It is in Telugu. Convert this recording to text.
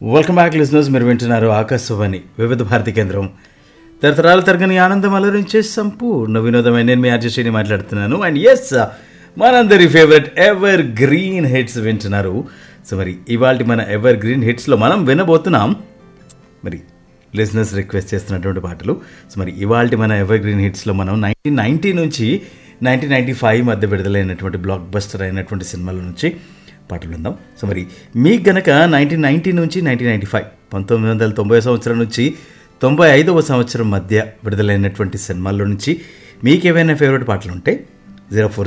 వెల్కమ్ బ్యాక్ లిజినెస్ మీరు వింటున్నారు ఆకాశవాణి వివిధ భారతి కేంద్రం తరతరాలు తరగని ఆనందం అలరించే సంపూర్ణ వినోదమైన నేను మీ ఆర్జశ్రీని మాట్లాడుతున్నాను అండ్ ఎస్ మనందరి ఫేవరెట్ ఎవర్ గ్రీన్ హిట్స్ వింటున్నారు సో మరి ఇవాళ మన ఎవర్ గ్రీన్ హిట్స్లో మనం వినబోతున్నాం మరి లిజినెస్ రిక్వెస్ట్ చేస్తున్నటువంటి పాటలు సో మరి ఇవాళ మన ఎవర్ గ్రీన్ హిట్స్లో మనం నైన్టీన్ నైన్టీ నుంచి నైన్టీన్ నైన్టీ ఫైవ్ మధ్య విడుదలైనటువంటి బ్లాక్ బస్టర్ అయినటువంటి సినిమాల నుంచి పాటలు విందాం సో మరి మీకు గనక నైన్టీన్ నైన్టీ నుంచి నైన్టీన్ నైన్టీ ఫైవ్ పంతొమ్మిది వందల తొంభై సంవత్సరం నుంచి తొంభై ఐదవ సంవత్సరం మధ్య విడుదలైనటువంటి సినిమాల్లో నుంచి మీకు ఏవైనా ఫేవరెట్ పాటలు ఉంటే జీరో ఫోర్